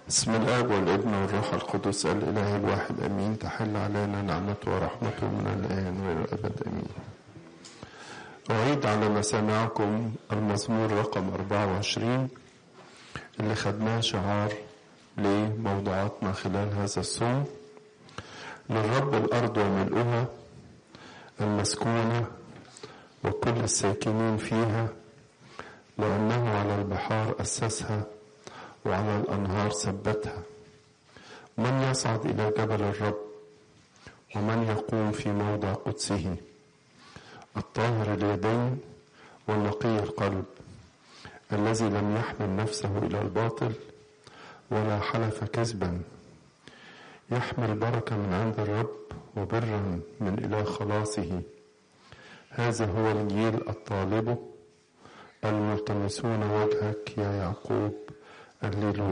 بسم الاب والابن والروح القدس الاله الواحد امين تحل علينا نعمته ورحمته من الان والى الابد امين اعيد على مسامعكم المزمور رقم 24 اللي خدناه شعار لموضوعاتنا خلال هذا الصوم للرب الارض وملؤها المسكونه وكل الساكنين فيها لانه على البحار اسسها وعلى الأنهار ثبتها من يصعد إلى جبل الرب ومن يقوم في موضع قدسه الطاهر اليدين والنقي القلب الذي لم يحمل نفسه إلى الباطل ولا حلف كذبا يحمل بركة من عند الرب وبرا من إله خلاصه هذا هو الجيل الطالب الملتمسون وجهك يا يعقوب هللويا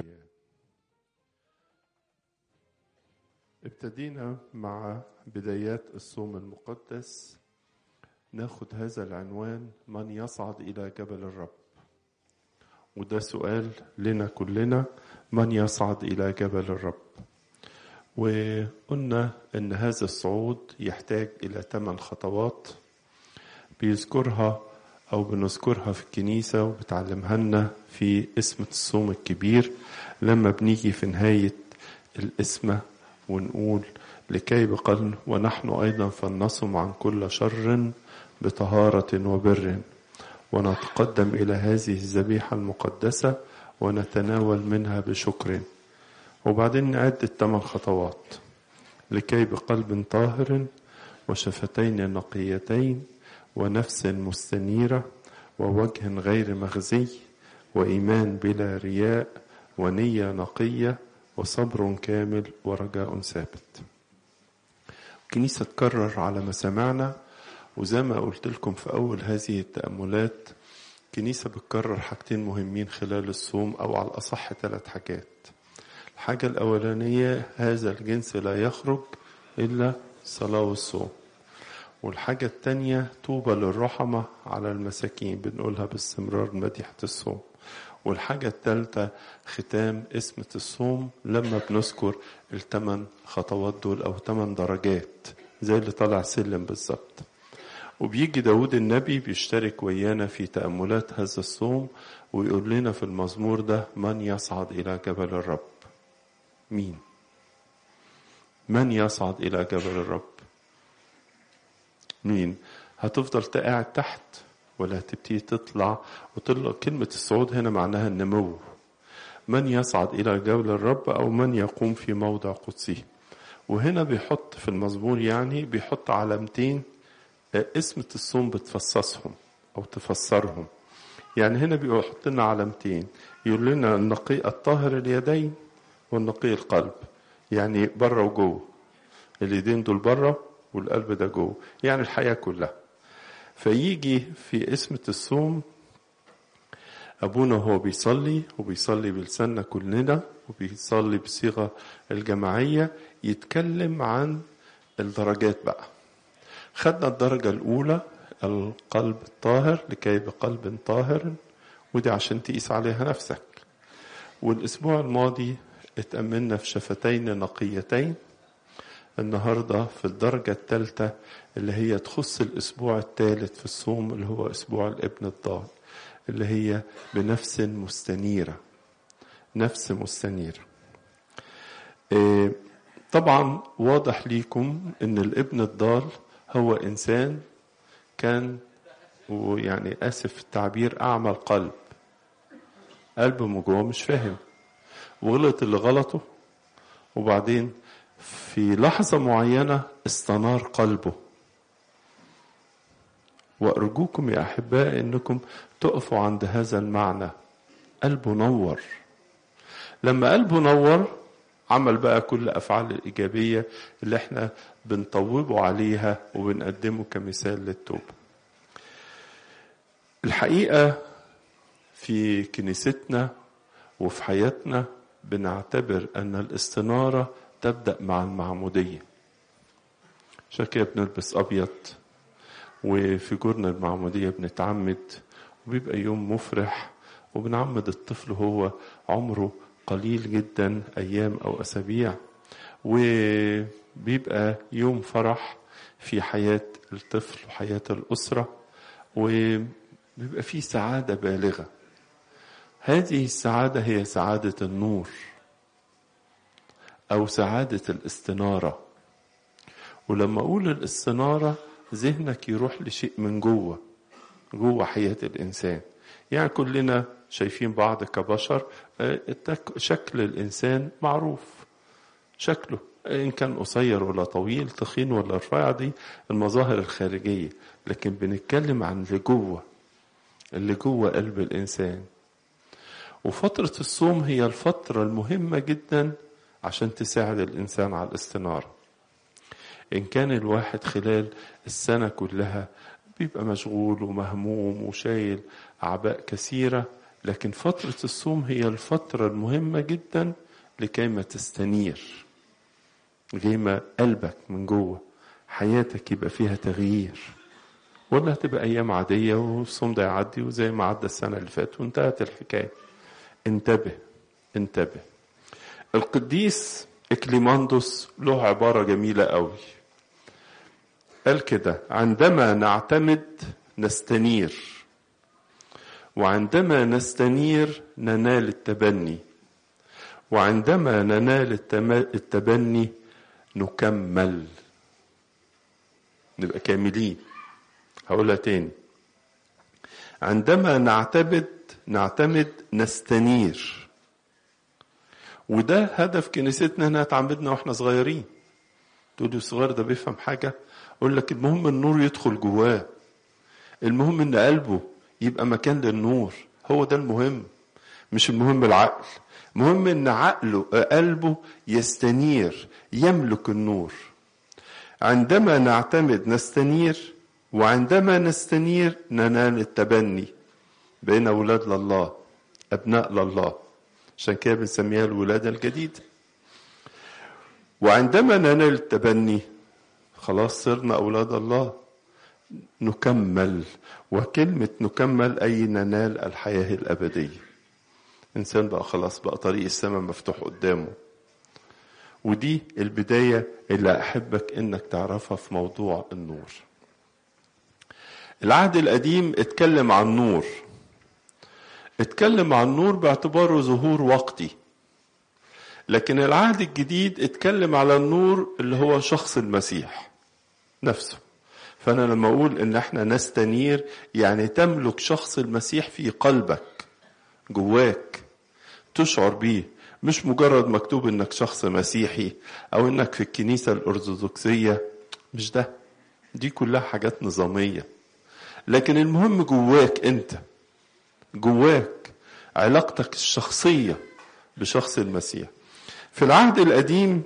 ابتدينا مع بدايات الصوم المقدس ناخد هذا العنوان من يصعد إلى جبل الرب وده سؤال لنا كلنا من يصعد إلى جبل الرب وقلنا أن هذا الصعود يحتاج إلى ثمان خطوات بيذكرها أو بنذكرها في الكنيسة وبتعلمها لنا في اسمة الصوم الكبير لما بنيجي في نهاية الاسمة ونقول لكي بقل ونحن أيضا فلنصم عن كل شر بطهارة وبر ونتقدم إلى هذه الذبيحة المقدسة ونتناول منها بشكر وبعدين نعد الثمان خطوات لكي بقلب طاهر وشفتين نقيتين ونفس مستنيرة ووجه غير مخزي وإيمان بلا رياء ونية نقية وصبر كامل ورجاء ثابت الكنيسة تكرر على مسامعنا وزي ما قلت لكم في أول هذه التأملات الكنيسة بتكرر حاجتين مهمين خلال الصوم أو على الأصح ثلاث حاجات الحاجة الأولانية هذا الجنس لا يخرج إلا صلاة والصوم والحاجة التانية طوبى للرحمة على المساكين بنقولها باستمرار مديحة الصوم والحاجة التالتة ختام اسمة الصوم لما بنذكر الثمان خطوات دول أو ثمان درجات زي اللي طالع سلم بالظبط وبيجي داود النبي بيشترك ويانا في تأملات هذا الصوم ويقول لنا في المزمور ده من يصعد إلى جبل الرب مين من يصعد إلى جبل الرب مين هتفضل قاعد تحت ولا هتبتدي تطلع وطلع كلمة الصعود هنا معناها النمو من يصعد إلى جبل الرب أو من يقوم في موضع قدسه وهنا بيحط في المزمور يعني بيحط علامتين اسمة الصوم بتفصصهم أو تفسرهم يعني هنا بيحط لنا علامتين يقول لنا النقي الطاهر اليدين والنقي القلب يعني بره وجوه اليدين دول بره والقلب ده جوه يعني الحياة كلها فيجي في اسمة الصوم أبونا هو بيصلي وبيصلي بلساننا كلنا وبيصلي بصيغة الجماعية يتكلم عن الدرجات بقى خدنا الدرجة الأولى القلب الطاهر لكي بقلب طاهر ودي عشان تقيس عليها نفسك والأسبوع الماضي اتأملنا في شفتين نقيتين النهاردة في الدرجة الثالثة اللي هي تخص الأسبوع الثالث في الصوم اللي هو أسبوع الابن الضال اللي هي بنفس مستنيرة نفس مستنيرة إيه طبعا واضح ليكم ان الابن الضال هو انسان كان ويعني اسف التعبير اعمى القلب قلبه من جوه مش فاهم وغلط اللي غلطه وبعدين في لحظة معينة استنار قلبه وأرجوكم يا أحباء أنكم تقفوا عند هذا المعنى قلبه نور لما قلبه نور عمل بقى كل أفعال الإيجابية اللي احنا بنطوبه عليها وبنقدمه كمثال للتوبة الحقيقة في كنيستنا وفي حياتنا بنعتبر أن الاستنارة تبدأ مع المعمودية عشان كده بنلبس أبيض وفي جورنا المعمودية بنتعمد وبيبقى يوم مفرح وبنعمد الطفل هو عمره قليل جدا أيام أو أسابيع وبيبقى يوم فرح في حياة الطفل وحياة الأسرة وبيبقى فيه سعادة بالغة هذه السعادة هي سعادة النور أو سعادة الاستنارة ولما أقول الاستنارة ذهنك يروح لشيء من جوه جوه حياة الإنسان يعني كلنا شايفين بعض كبشر شكل الإنسان معروف شكله إن كان قصير ولا طويل تخين ولا رفيع دي المظاهر الخارجية لكن بنتكلم عن اللي جوه اللي جوه قلب الإنسان وفترة الصوم هي الفترة المهمة جدا عشان تساعد الإنسان على الاستنارة إن كان الواحد خلال السنة كلها بيبقى مشغول ومهموم وشايل أعباء كثيرة لكن فترة الصوم هي الفترة المهمة جدا لكي ما تستنير لكي ما قلبك من جوه حياتك يبقى فيها تغيير ولا هتبقى أيام عادية والصوم ده يعدي وزي ما عدى السنة اللي فاتت وانتهت الحكاية انتبه انتبه القديس إكليماندوس له عبارة جميلة قوي قال كده عندما نعتمد نستنير وعندما نستنير ننال التبني وعندما ننال التبني نكمل نبقى كاملين هقولها تاني عندما نعتمد نعتمد نستنير وده هدف كنيستنا انها تعمدنا واحنا صغيرين تقول لي الصغير ده بيفهم حاجه اقول لك المهم النور يدخل جواه المهم ان قلبه يبقى مكان للنور هو ده المهم مش المهم العقل مهم ان عقله قلبه يستنير يملك النور عندما نعتمد نستنير وعندما نستنير ننال التبني بين أولاد لله أبناء لله عشان كده بنسميها الولادة الجديدة وعندما ننال التبني خلاص صرنا أولاد الله نكمل وكلمة نكمل أي ننال الحياة الأبدية إنسان بقى خلاص بقى طريق السماء مفتوح قدامه ودي البداية اللي أحبك إنك تعرفها في موضوع النور العهد القديم اتكلم عن نور اتكلم عن نور باعتباره ظهور وقتي لكن العهد الجديد اتكلم على النور اللي هو شخص المسيح نفسه فانا لما اقول ان احنا نستنير يعني تملك شخص المسيح في قلبك جواك تشعر بيه مش مجرد مكتوب انك شخص مسيحي او انك في الكنيسة الارثوذكسية مش ده دي كلها حاجات نظامية لكن المهم جواك انت جواك علاقتك الشخصية بشخص المسيح في العهد القديم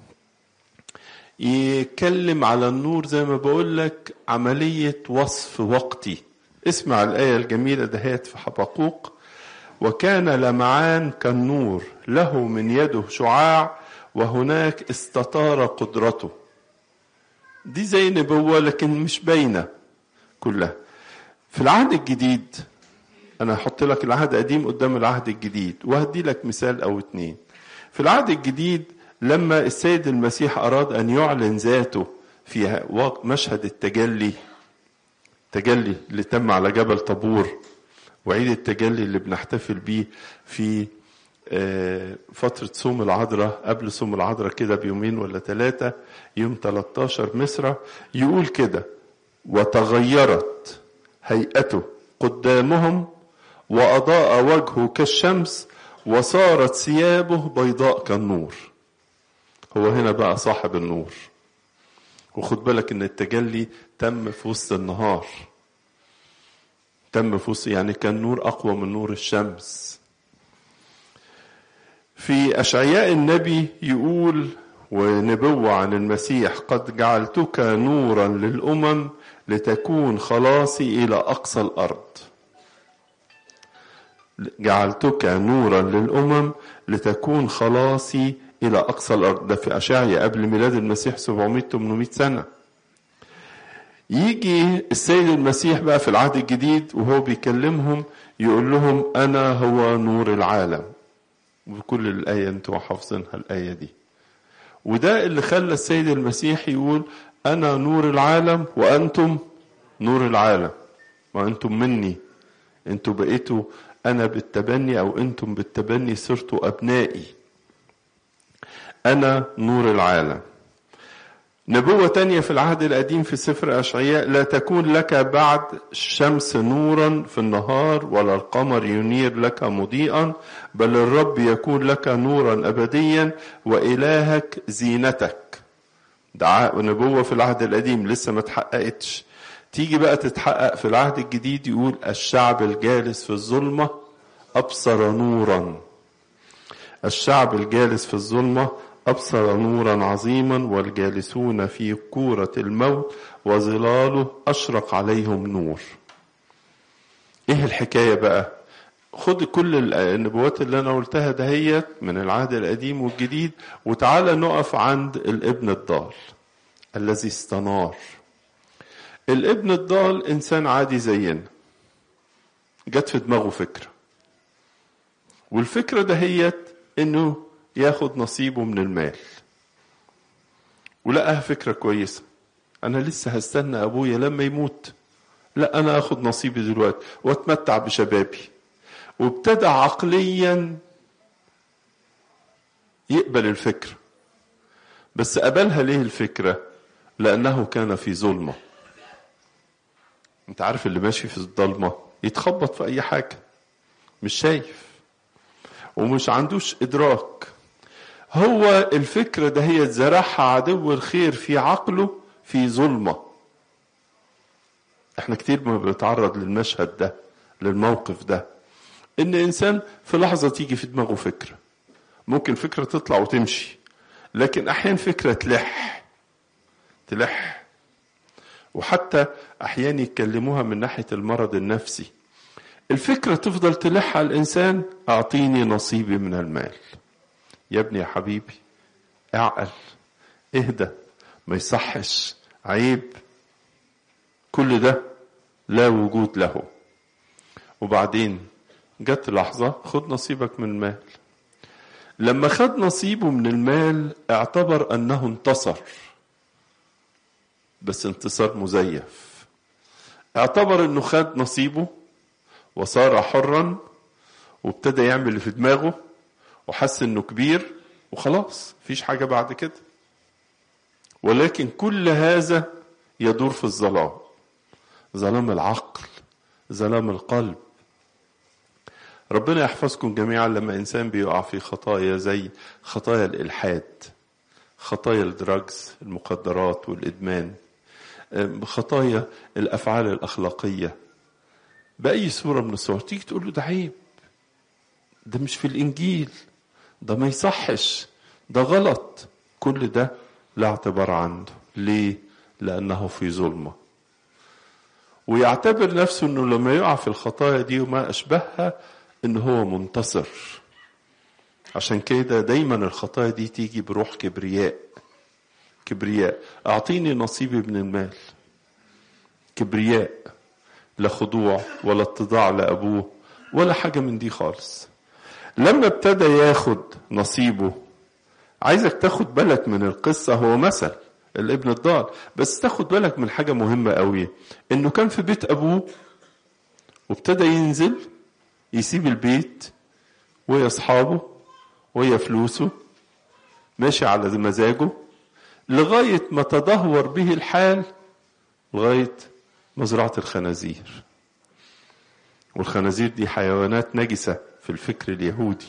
يتكلم على النور زي ما بقول لك عملية وصف وقتي اسمع الآية الجميلة دهيت في حبقوق وكان لمعان كالنور له من يده شعاع وهناك استطار قدرته دي زي نبوة لكن مش باينة كلها في العهد الجديد أنا هحط لك العهد القديم قدام العهد الجديد وهدي لك مثال أو اتنين في العهد الجديد لما السيد المسيح أراد أن يعلن ذاته في مشهد التجلي التجلي اللي تم على جبل طابور وعيد التجلي اللي بنحتفل بيه في فترة صوم العذراء قبل صوم العذراء كده بيومين ولا ثلاثة يوم 13 مصر يقول كده وتغيرت هيئته قدامهم وأضاء وجهه كالشمس وصارت ثيابه بيضاء كالنور هو هنا بقى صاحب النور وخد بالك ان التجلي تم في وسط النهار تم في وسط يعني كان نور اقوى من نور الشمس في اشعياء النبي يقول ونبوة عن المسيح قد جعلتك نورا للامم لتكون خلاصي الى اقصى الارض جعلتك نورا للامم لتكون خلاصي الى اقصى الارض ده في اشعيا قبل ميلاد المسيح 700 800 سنه يجي السيد المسيح بقى في العهد الجديد وهو بيكلمهم يقول لهم انا هو نور العالم وكل الآية انتوا حافظينها الآية دي وده اللي خلى السيد المسيح يقول أنا نور العالم وأنتم نور العالم ما أنتم مني أنتوا بقيتوا أنا بالتبني أو أنتم بالتبني صرتوا أبنائي أنا نور العالم نبوة تانية في العهد القديم في سفر أشعياء لا تكون لك بعد الشمس نورا في النهار ولا القمر ينير لك مضيئا بل الرب يكون لك نورا أبديا وإلهك زينتك دعاء نبوة في العهد القديم لسه ما اتحققتش تيجي بقى تتحقق في العهد الجديد يقول الشعب الجالس في الظلمة أبصر نورا الشعب الجالس في الظلمة أبصر نورا عظيما والجالسون في كورة الموت وظلاله أشرق عليهم نور إيه الحكاية بقى خد كل النبوات اللي أنا قلتها دهيت من العهد القديم والجديد وتعالى نقف عند الابن الضال الذي استنار الابن الضال إنسان عادي زينا جت في دماغه فكرة والفكرة دهيت إنه ياخد نصيبه من المال ولقاها فكرة كويسة أنا لسه هستنى أبويا لما يموت لا أنا أخد نصيبي دلوقتي وأتمتع بشبابي وابتدى عقليا يقبل الفكرة بس قبلها ليه الفكرة لأنه كان في ظلمة أنت عارف اللي ماشي في الضلمة يتخبط في أي حاجة مش شايف ومش عندوش إدراك هو الفكرة ده هي زرعها عدو الخير في عقله في ظلمة احنا كتير ما بنتعرض للمشهد ده للموقف ده ان انسان في لحظة تيجي في دماغه فكرة ممكن فكرة تطلع وتمشي لكن احيانا فكرة تلح تلح وحتى احيانا يتكلموها من ناحية المرض النفسي الفكرة تفضل تلح على الانسان اعطيني نصيبي من المال يا ابني يا حبيبي اعقل اهدى ما يصحش عيب كل ده لا وجود له وبعدين جت لحظة خد نصيبك من المال لما خد نصيبه من المال اعتبر انه انتصر بس انتصار مزيف اعتبر انه خد نصيبه وصار حرا وابتدى يعمل اللي في دماغه وحس انه كبير وخلاص مفيش حاجه بعد كده ولكن كل هذا يدور في الظلام ظلام العقل ظلام القلب ربنا يحفظكم جميعا لما انسان بيقع في خطايا زي خطايا الالحاد خطايا الدراجز المخدرات والادمان خطايا الافعال الاخلاقيه باي صوره من الصور تيجي تقول له ده عيب ده مش في الانجيل ده ما يصحش ده غلط كل ده لا اعتبار عنده ليه لانه في ظلمه ويعتبر نفسه انه لما يقع في الخطايا دي وما اشبهها ان هو منتصر عشان كده دايما الخطايا دي تيجي بروح كبرياء كبرياء اعطيني نصيبي من المال كبرياء لا خضوع ولا اتضاع لابوه ولا حاجه من دي خالص لما ابتدى ياخد نصيبه عايزك تاخد بالك من القصة هو مثل الابن الضال بس تاخد بالك من حاجة مهمة قوي انه كان في بيت ابوه وابتدى ينزل يسيب البيت ويا اصحابه ويا فلوسه ماشي على مزاجه لغاية ما تدهور به الحال لغاية مزرعة الخنازير والخنازير دي حيوانات نجسة في الفكر اليهودي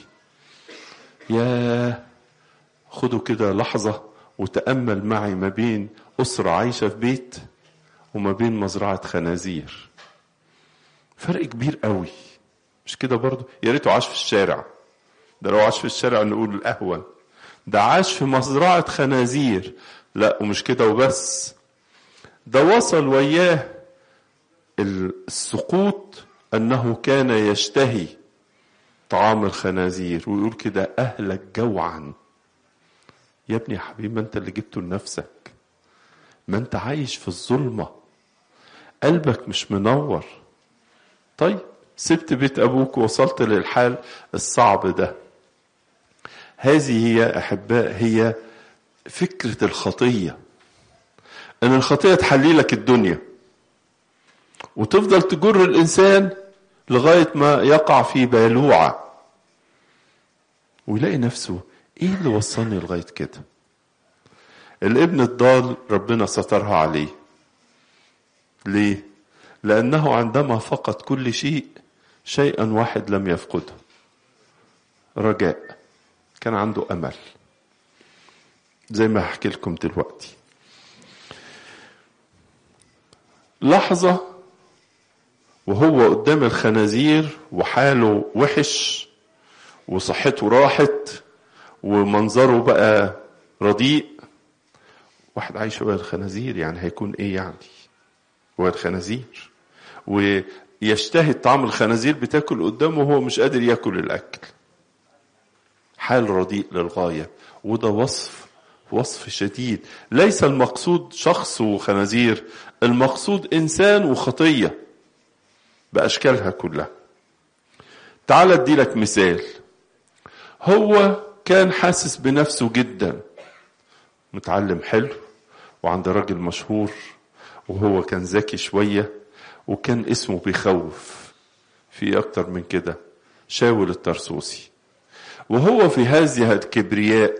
يا خدوا كده لحظة وتأمل معي ما بين أسرة عايشة في بيت وما بين مزرعة خنازير فرق كبير قوي مش كده برضو يا ريته عاش في الشارع ده لو عاش في الشارع نقول الأهون ده عاش في مزرعة خنازير لا ومش كده وبس ده وصل وياه السقوط أنه كان يشتهي طعام الخنازير ويقول كده أهلك جوعا يا ابني يا حبيبي ما أنت اللي جبته لنفسك ما أنت عايش في الظلمة قلبك مش منور طيب سبت بيت أبوك ووصلت للحال الصعب ده هذه هي أحباء هي فكرة الخطية أن الخطية تحلي لك الدنيا وتفضل تجر الإنسان لغاية ما يقع في بالوعة ويلاقي نفسه إيه اللي وصلني لغاية كده الابن الضال ربنا سترها عليه ليه لأنه عندما فقد كل شيء شيئا واحد لم يفقده رجاء كان عنده أمل زي ما هحكي لكم دلوقتي لحظة وهو قدام الخنازير وحاله وحش وصحته راحت ومنظره بقى رديء واحد عايش ويا الخنازير يعني هيكون ايه يعني ويا الخنازير ويشتهي طعم الخنازير بتاكل قدامه وهو مش قادر ياكل الاكل حال رديء للغاية وده وصف وصف شديد ليس المقصود شخص وخنازير المقصود إنسان وخطية بأشكالها كلها تعال ادي لك مثال هو كان حاسس بنفسه جدا متعلم حلو وعند راجل مشهور وهو كان ذكي شوية وكان اسمه بيخوف في أكتر من كده شاول الترسوسي وهو في هذه الكبرياء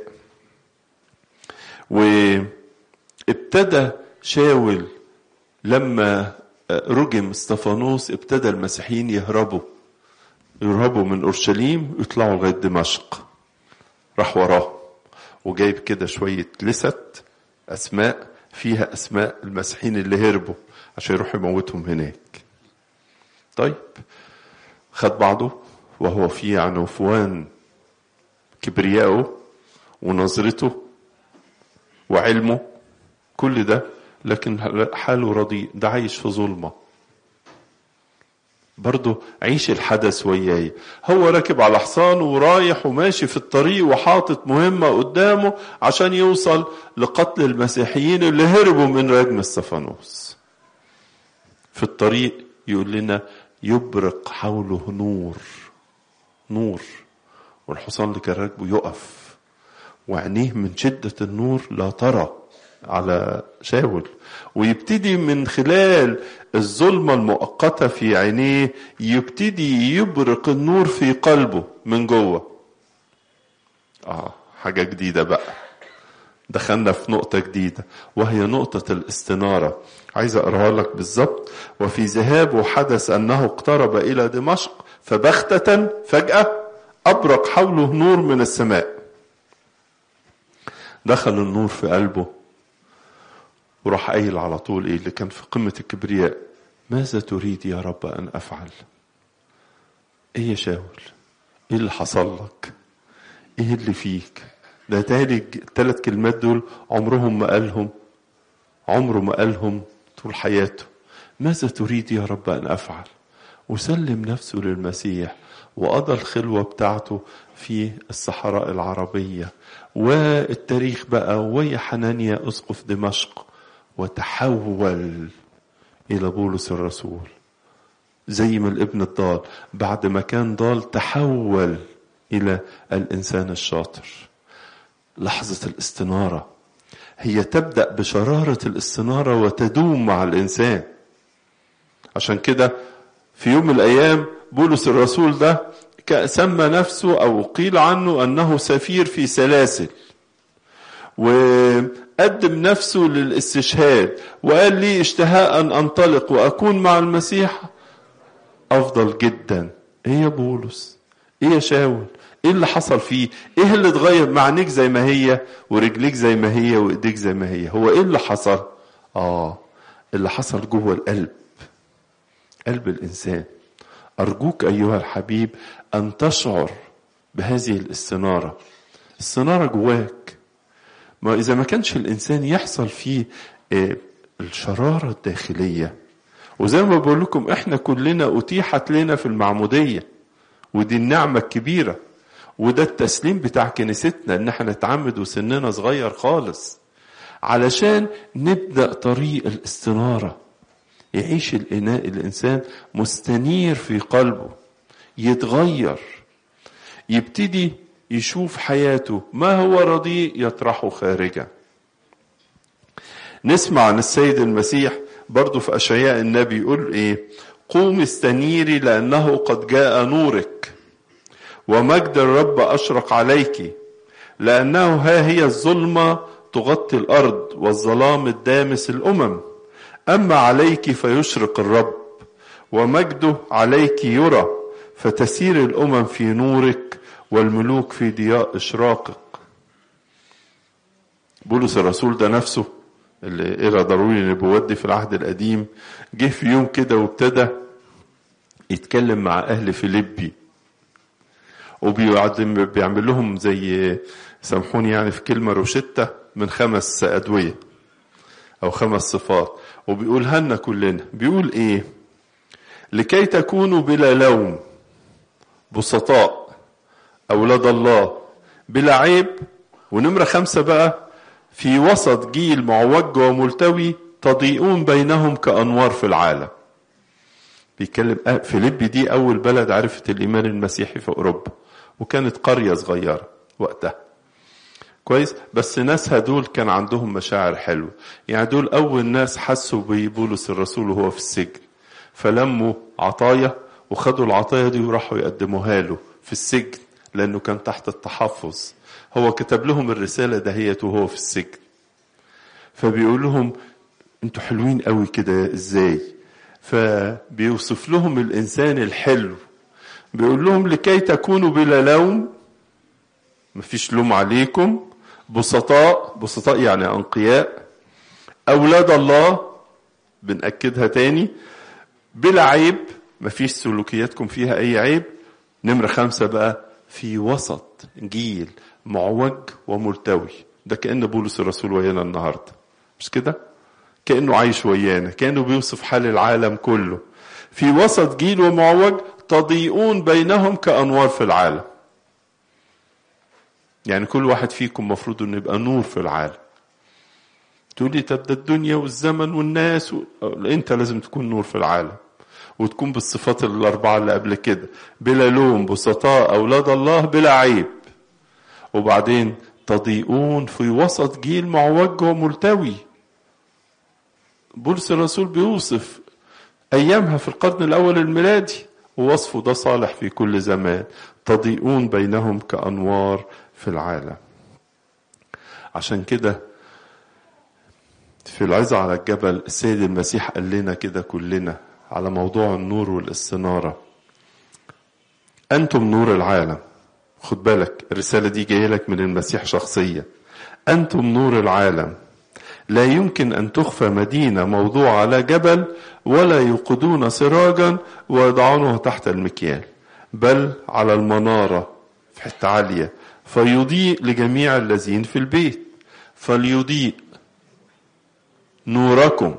وابتدى شاول لما رجم استفانوس ابتدى المسيحيين يهربوا يهربوا من اورشليم يطلعوا لغايه دمشق راح وراه وجايب كده شويه لست اسماء فيها اسماء المسيحيين اللي هربوا عشان يروح يموتهم هناك طيب خد بعضه وهو في عنفوان كبريائه ونظرته وعلمه كل ده لكن حاله رديء ده عايش في ظلمه برضه عيش الحدث وياي هو راكب على حصان ورايح وماشي في الطريق وحاطط مهمة قدامه عشان يوصل لقتل المسيحيين اللي هربوا من رجم استفانوس في الطريق يقول لنا يبرق حوله نور نور والحصان اللي كان راكبه يقف وعينيه من شدة النور لا ترى على شاول ويبتدي من خلال الظلمة المؤقتة في عينيه يبتدي يبرق النور في قلبه من جوه اه حاجة جديدة بقى دخلنا في نقطة جديدة وهي نقطة الاستنارة عايز أقراها لك بالظبط وفي ذهابه حدث أنه اقترب إلى دمشق فبختة فجأة أبرق حوله نور من السماء دخل النور في قلبه وراح قايل على طول ايه اللي كان في قمة الكبرياء ماذا تريد يا رب أن أفعل ايه يا شاول ايه اللي حصل لك ايه اللي فيك ده تاني الثلاث كلمات دول عمرهم ما قالهم عمره ما قالهم طول حياته ماذا تريد يا رب أن أفعل وسلم نفسه للمسيح وقضى الخلوة بتاعته في الصحراء العربية والتاريخ بقى ويا حنانيا أسقف دمشق وتحول إلى بولس الرسول زي ما الابن الضال بعد ما كان ضال تحول إلى الإنسان الشاطر لحظة الاستنارة هي تبدأ بشرارة الاستنارة وتدوم مع الإنسان عشان كده في يوم من الأيام بولس الرسول ده سمى نفسه أو قيل عنه أنه سفير في سلاسل وقدم نفسه للاستشهاد وقال لي اشتهاء أن أنطلق وأكون مع المسيح أفضل جدا إيه يا بولس إيه يا شاول ايه اللي حصل فيه ايه اللي اتغير معنيك زي ما هي ورجليك زي ما هي وايديك زي ما هي هو ايه اللي حصل اه اللي حصل جوه القلب قلب الانسان ارجوك ايها الحبيب ان تشعر بهذه الاستناره السناره جواك ما اذا ما كانش الانسان يحصل فيه آه الشراره الداخليه وزي ما بقول لكم احنا كلنا اتيحت لنا في المعموديه ودي النعمه الكبيره وده التسليم بتاع كنيستنا ان احنا نتعمد وسننا صغير خالص علشان نبدا طريق الاستناره يعيش الاناء الانسان مستنير في قلبه يتغير يبتدي يشوف حياته ما هو رديء يطرحه خارجا نسمع عن السيد المسيح برضو في أشعياء النبي يقول إيه قوم استنيري لأنه قد جاء نورك ومجد الرب أشرق عليك لأنه ها هي الظلمة تغطي الأرض والظلام الدامس الأمم أما عليك فيشرق الرب ومجده عليك يرى فتسير الأمم في نورك والملوك في ضياء إشراقك بولس الرسول ده نفسه اللي قرا ضروري النبوات دي في العهد القديم جه في يوم كده وابتدى يتكلم مع أهل فيليبي وبيعمل لهم زي سامحوني يعني في كلمة روشتة من خمس أدوية أو خمس صفات وبيقولها لنا كلنا بيقول إيه لكي تكونوا بلا لوم بسطاء أولاد الله بلا عيب ونمرة خمسة بقى في وسط جيل معوج وملتوي تضيئون بينهم كأنوار في العالم بيتكلم فيليبي دي أول بلد عرفت الإيمان المسيحي في أوروبا وكانت قرية صغيرة وقتها كويس بس ناسها دول كان عندهم مشاعر حلوة يعني دول أول ناس حسوا ببولس الرسول وهو في السجن فلموا عطايا وخدوا العطايا دي وراحوا يقدموها له في السجن لأنه كان تحت التحفظ هو كتب لهم الرسالة دهيت وهو في السجن فبيقول لهم انتوا حلوين قوي كده ازاي فبيوصف لهم الإنسان الحلو بيقول لهم لكي تكونوا بلا لوم مفيش لوم عليكم بسطاء بسطاء يعني أنقياء أولاد الله بنأكدها تاني بلا عيب مفيش سلوكياتكم فيها أي عيب نمرة خمسة بقى في وسط جيل معوج وملتوي ده كأن بولس الرسول ويانا النهاردة مش كده كأنه عايش ويانا كأنه بيوصف حال العالم كله في وسط جيل ومعوج تضيئون بينهم كأنوار في العالم يعني كل واحد فيكم مفروض انه يبقى نور في العالم تقول لي طب ده الدنيا والزمن والناس و... انت لازم تكون نور في العالم وتكون بالصفات الاربعه اللي قبل كده بلا لوم بسطاء اولاد الله بلا عيب وبعدين تضيئون في وسط جيل معوج وملتوي بولس الرسول بيوصف ايامها في القرن الاول الميلادي ووصفه ده صالح في كل زمان تضيئون بينهم كانوار في العالم عشان كده في العظة على الجبل السيد المسيح قال لنا كده كلنا على موضوع النور والاستنارة أنتم نور العالم خد بالك الرسالة دي جاية لك من المسيح شخصيا أنتم نور العالم لا يمكن أن تخفى مدينة موضوع على جبل ولا يوقدون سراجا ويضعونه تحت المكيال بل على المنارة في حتة عالية فيضيء لجميع الذين في البيت فليضيء نوركم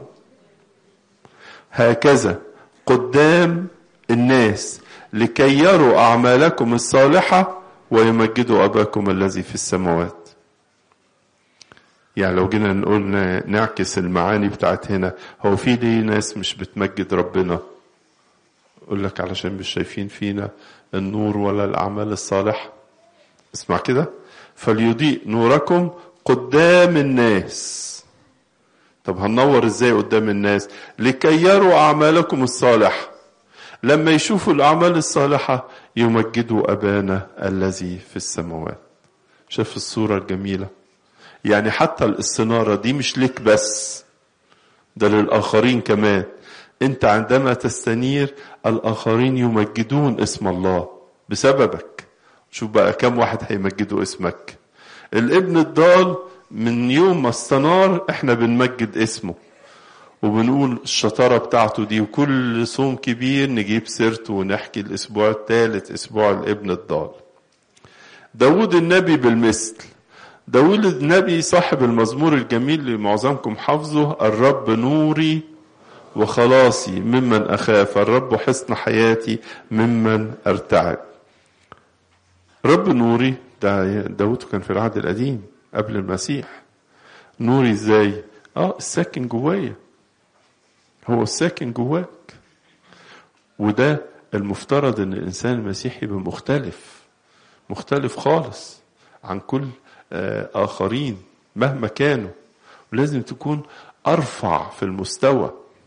هكذا قدام الناس لكي يروا أعمالكم الصالحة ويمجدوا أباكم الذي في السماوات يعني لو جينا نقول نعكس المعاني بتاعت هنا هو في ليه ناس مش بتمجد ربنا يقول لك علشان مش شايفين فينا النور ولا الأعمال الصالحة اسمع كده فليضيء نوركم قدام الناس طب هننور ازاي قدام الناس لكي يروا اعمالكم الصالحه لما يشوفوا الاعمال الصالحه يمجدوا ابانا الذي في السماوات شاف الصوره الجميله يعني حتى الاستناره دي مش لك بس ده للاخرين كمان انت عندما تستنير الاخرين يمجدون اسم الله بسببك شوف بقى كم واحد هيمجدوا اسمك الابن الضال من يوم ما استنار احنا بنمجد اسمه وبنقول الشطارة بتاعته دي وكل صوم كبير نجيب سيرته ونحكي الأسبوع الثالث أسبوع الابن الضال داود النبي بالمثل داود النبي صاحب المزمور الجميل اللي معظمكم حافظه الرب نوري وخلاصي ممن أخاف الرب حصن حياتي ممن أرتعب رب نوري ده داود كان في العهد القديم قبل المسيح نوري ازاي اه الساكن جوايا هو الساكن جواك وده المفترض ان الانسان المسيحي يبقى مختلف مختلف خالص عن كل آخرين مهما كانوا ولازم تكون أرفع في المستوى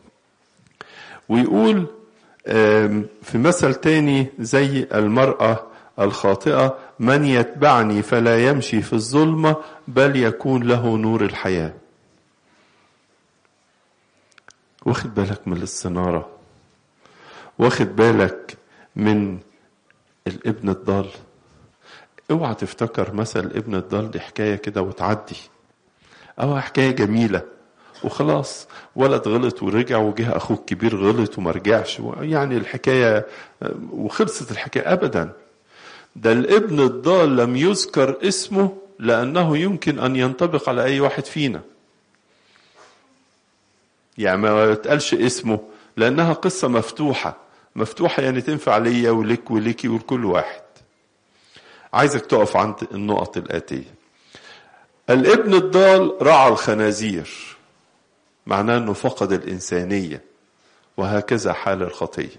ويقول في مثل تاني زي المرأة الخاطئة من يتبعني فلا يمشي في الظلمة بل يكون له نور الحياة واخد بالك من الاستنارة واخد بالك من الابن الضال اوعى تفتكر مثل الابن الضال دي حكاية كده وتعدي او حكاية جميلة وخلاص ولد غلط ورجع وجه اخوه الكبير غلط وما رجعش يعني الحكاية وخلصت الحكاية ابدا ده الابن الضال لم يذكر اسمه لانه يمكن ان ينطبق على اي واحد فينا يعني ما يتقالش اسمه لانها قصة مفتوحة مفتوحة يعني تنفع ليا ولك وليكي ولكل واحد عايزك تقف عند النقط الآتية الابن الضال رعى الخنازير معناه انه فقد الإنسانية وهكذا حال الخطية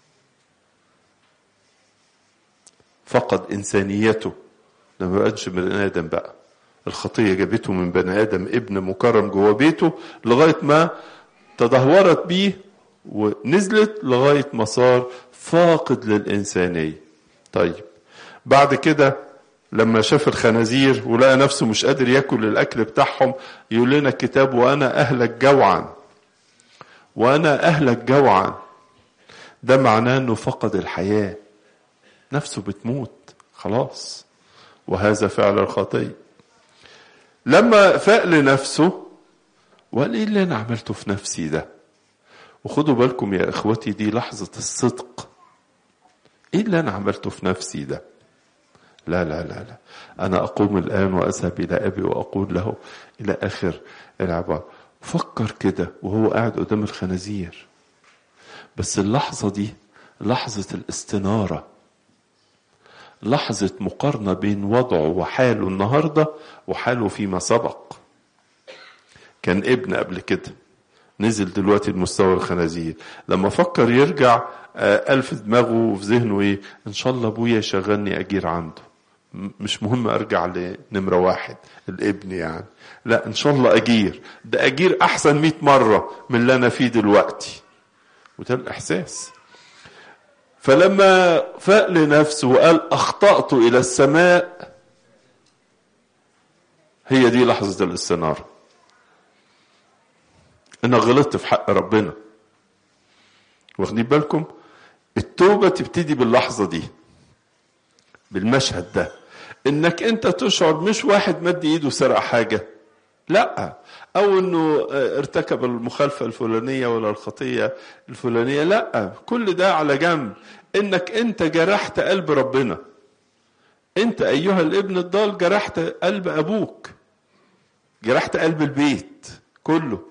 فقد إنسانيته لما بقاش بني آدم بقى الخطية جابته من بني آدم ابن مكرم جوه بيته لغاية ما تدهورت بيه ونزلت لغاية ما صار فاقد للإنسانية طيب بعد كده لما شاف الخنازير ولقى نفسه مش قادر ياكل الأكل بتاعهم يقول لنا الكتاب وأنا أهلك جوعا وأنا أهلك جوعا ده معناه أنه فقد الحياة نفسه بتموت خلاص وهذا فعل الخطية لما فاق لنفسه وقال ايه اللي انا عملته في نفسي ده وخدوا بالكم يا اخوتي دي لحظة الصدق ايه اللي انا عملته في نفسي ده لا لا لا لا انا اقوم الان واذهب الى ابي واقول له الى اخر العبارة فكر كده وهو قاعد قدام الخنازير بس اللحظة دي لحظة الاستنارة لحظة مقارنة بين وضعه وحاله النهاردة وحاله فيما سبق كان ابن قبل كده نزل دلوقتي لمستوى الخنازير لما فكر يرجع ألف دماغه وفي ذهنه ايه ان شاء الله ابويا يشغلني اجير عنده مش مهم ارجع لنمرة واحد الابن يعني لا ان شاء الله اجير ده اجير احسن مئة مرة من اللي انا فيه دلوقتي وده الاحساس فلما فاق لنفسه وقال اخطأت الى السماء هي دي لحظة الاستنارة انا غلطت في حق ربنا واخدين بالكم التوبة تبتدي باللحظة دي بالمشهد ده انك انت تشعر مش واحد مد ايده سرق حاجة لا او انه ارتكب المخالفة الفلانية ولا الخطية الفلانية لا كل ده على جنب انك انت جرحت قلب ربنا انت ايها الابن الضال جرحت قلب ابوك جرحت قلب البيت كله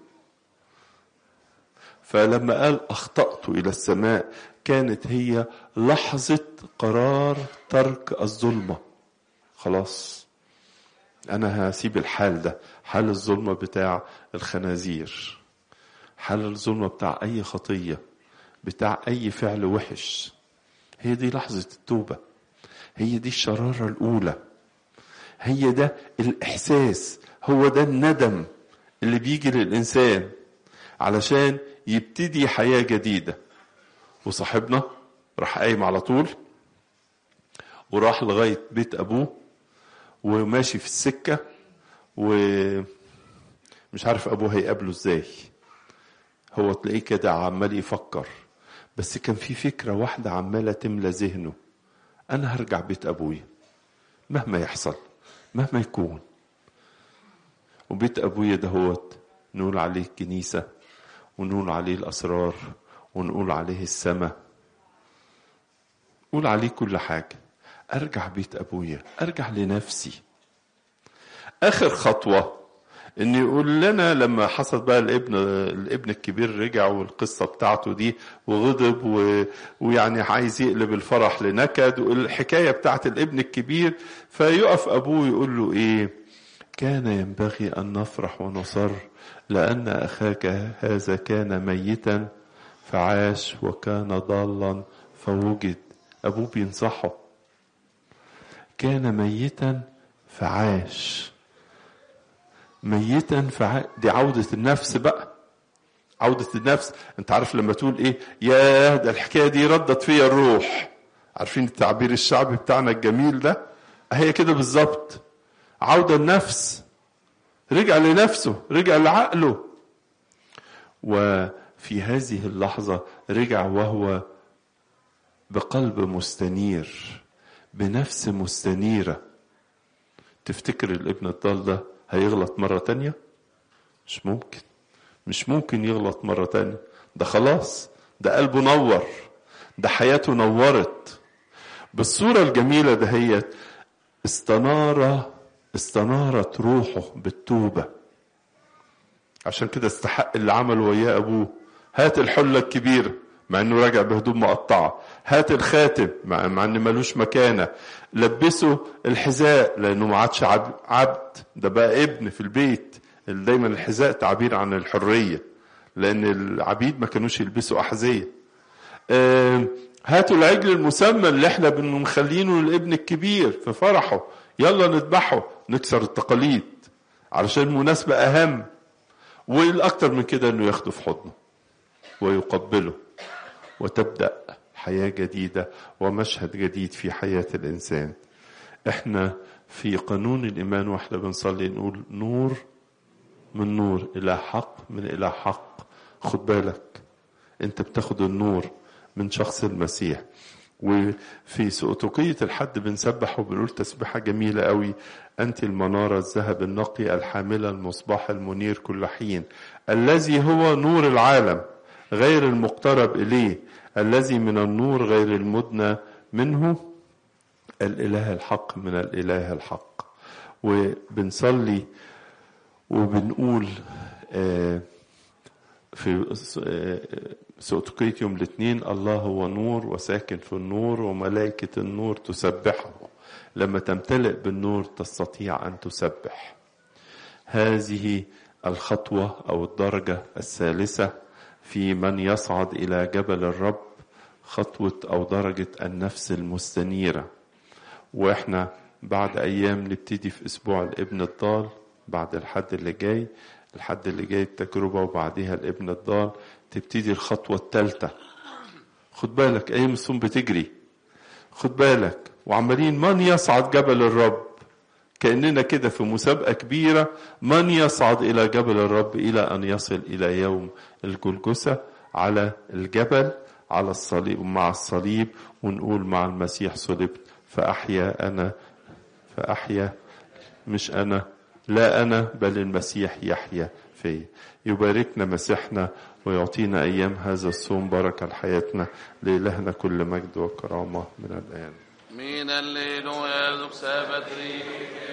فلما قال اخطأت الى السماء كانت هي لحظة قرار ترك الظلمة خلاص انا هسيب الحال ده حال الظلمة بتاع الخنازير حال الظلمة بتاع اي خطية بتاع اي فعل وحش هي دي لحظة التوبة هي دي الشرارة الاولى هي ده الاحساس هو ده الندم اللي بيجي للانسان علشان يبتدي حياة جديدة وصاحبنا راح قايم على طول وراح لغاية بيت أبوه وماشي في السكة ومش عارف أبوه هيقابله إزاي هو تلاقيه كده عمال يفكر بس كان في فكرة واحدة عمالة تملى ذهنه أنا هرجع بيت أبويا مهما يحصل مهما يكون وبيت أبويا دهوت نقول عليه كنيسة ونقول عليه الأسرار ونقول عليه السماء نقول عليه كل حاجة أرجع بيت أبويا أرجع لنفسي آخر خطوة إن يقول لنا لما حصل بقى الابن الابن الكبير رجع والقصة بتاعته دي وغضب و... ويعني عايز يقلب الفرح لنكد والحكاية بتاعت الابن الكبير فيقف أبوه يقول له إيه كان ينبغي أن نفرح ونصر لأن أخاك هذا كان ميتا فعاش وكان ضالا فوجد أبوه بينصحه كان ميتا فعاش ميتا فعاش دي عودة النفس بقى عودة النفس انت عارف لما تقول ايه يا ده الحكاية دي ردت فيا الروح عارفين التعبير الشعبي بتاعنا الجميل ده هي كده بالظبط عودة النفس رجع لنفسه رجع لعقله وفي هذه اللحظة رجع وهو بقلب مستنير بنفس مستنيرة تفتكر الابن الضال ده هيغلط مرة تانية مش ممكن مش ممكن يغلط مرة تانية ده خلاص ده قلبه نور ده حياته نورت بالصورة الجميلة دهيت استنار استنارت روحه بالتوبة عشان كده استحق اللي عمله وياه أبوه هات الحلة الكبيرة مع انه راجع بهدوم مقطعة هات الخاتم مع, مع ان ملوش مكانة لبسه الحذاء لانه ما عادش عبد ده بقى ابن في البيت اللي دايما الحذاء تعبير عن الحرية لان العبيد ما كانوش يلبسوا احذية آه هاتوا العجل المسمى اللي احنا بنخلينه للابن الكبير في فرحه يلا نذبحه نكسر التقاليد علشان المناسبة اهم والاكتر من كده انه ياخده في حضنه ويقبله وتبدأ حياة جديدة ومشهد جديد في حياة الإنسان احنا في قانون الإيمان واحنا بنصلي نقول نور من نور إلى حق من إلى حق خد بالك انت بتاخد النور من شخص المسيح وفي سؤتقية الحد بنسبح وبنقول تسبيحة جميلة قوي أنت المنارة الذهب النقي الحاملة المصباح المنير كل حين الذي هو نور العالم غير المقترب إليه الذي من النور غير المدنى منه الإله الحق من الإله الحق وبنصلي وبنقول في سؤتقية يوم الاثنين الله هو نور وساكن في النور وملائكة النور تسبحه لما تمتلئ بالنور تستطيع أن تسبح هذه الخطوة أو الدرجة الثالثة في من يصعد إلى جبل الرب خطوة أو درجة النفس المستنيرة وإحنا بعد أيام نبتدي في أسبوع الابن الضال بعد الحد اللي جاي الحد اللي جاي التجربة وبعدها الابن الضال تبتدي الخطوة الثالثة خد بالك أيام الصوم بتجري خد بالك وعمالين من يصعد جبل الرب كأننا كده في مسابقة كبيرة من يصعد إلى جبل الرب إلى أن يصل إلى يوم الجلجسة على الجبل على الصليب مع الصليب ونقول مع المسيح صلبت فأحيا أنا فأحيا مش أنا لا أنا بل المسيح يحيا في يباركنا مسيحنا ويعطينا أيام هذا الصوم بركة لحياتنا لإلهنا كل مجد وكرامة من الآن من الليل ويذوق سبتري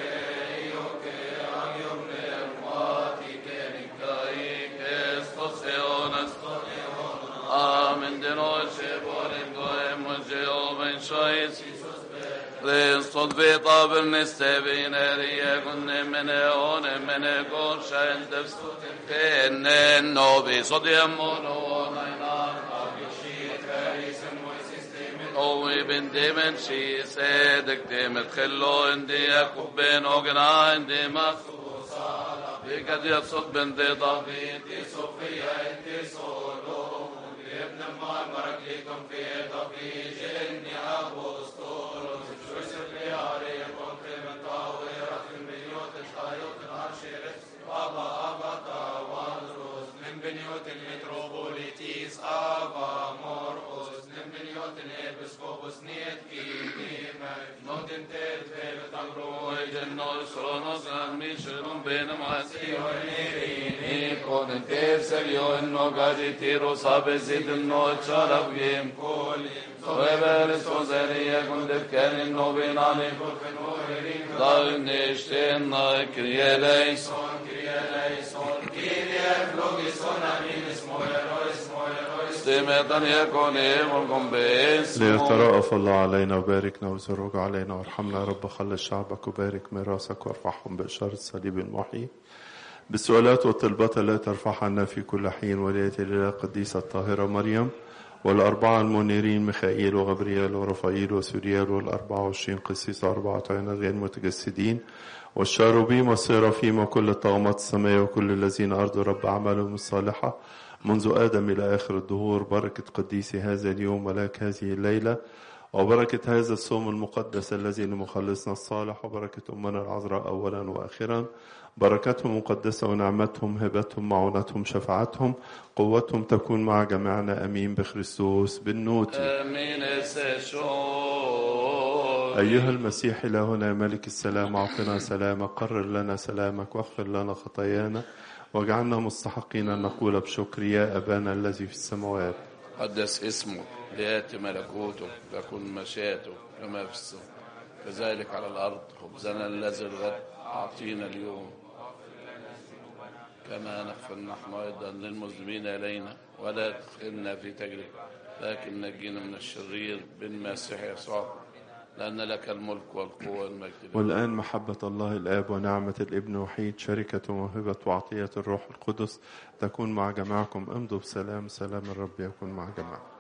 Amen. Den Osche, Boren, Goem, und Jehovah, Scheiß. Kristus vet av nesteviner i egonemene onemene gorsen devstenen novi så demon og neinar Og i bindimen shi sedek demet khello indi yakub ben ogna indi mafsusa Bikad yafsud ben de David i Sofia indi solo ابن ما مرك لكم في طبيج إني أبوستور شويسر لي عليكم في من طاويرة في بيوت الطايوت العرش أبا أبا تاوالروس من بنيوت المتروبوليتيس أبا مرقس من بنيوت الإبسكوبوس نيت كيما نودن تيت في بتمرو جنو سرونوس ميشرون بين معسي ونيريني كون تيرسل يو إنو قاجي تيرو صابي زيد إنو تشارب يم كولي Soever sozeriye kundet kenin nobinani Dağın neşten na kriyeleyson Kriyeleyson Kirye flogison aminis moerois moerois Stimetan yakone mulkum beis ليترأف الله علينا وباركنا وزرق علينا وارحمنا يا رب خلص شعبك وبارك ميراثك وارفعهم بإشارة الصليب المحيي بالسؤالات والطلبات التي ترفع عنا في كل حين ولية الإله القديسة الطاهرة مريم والأربعة المنيرين ميخائيل وغبريال ورفائيل وسوريال والأربعة وعشرين قسيس وأربعة عينات غير متجسدين والشاروبيم والسيرافيم وكل الطغمات السماء وكل الذين أرضوا رب أعمالهم الصالحة منذ آدم إلى آخر الدهور بركة قديس هذا اليوم ملاك هذه الليلة وبركة هذا الصوم المقدس الذي لمخلصنا الصالح وبركة أمنا العذراء أولا وآخرا بركتهم مقدسة ونعمتهم هبتهم معونتهم شفاعتهم قوتهم تكون مع جميعنا أمين بخريستوس بالنوت امين سشون أيها المسيح إلهنا ملك السلام أعطنا سلامك قرر لنا سلامك واغفر لنا خطايانا واجعلنا مستحقين أن نقول بشكر يا أبانا الذي في السماوات قدس اسمه لياتي ملكوته تكن مشيئته كما في السماء كذلك على الارض خبزنا الذي الغد اعطينا اليوم كما نغفر نحن ايضا للمذنبين الينا ولا تدخلنا في تجربه لكن نجينا من الشرير بالمسيح يسوع لان لك الملك والقوه والمجد والآن محبة الله الآب ونعمة الابن وحيد شركة وموهبة وعطية الروح القدس تكون مع جماعكم امضوا بسلام سلام الرب يكون مع جماعكم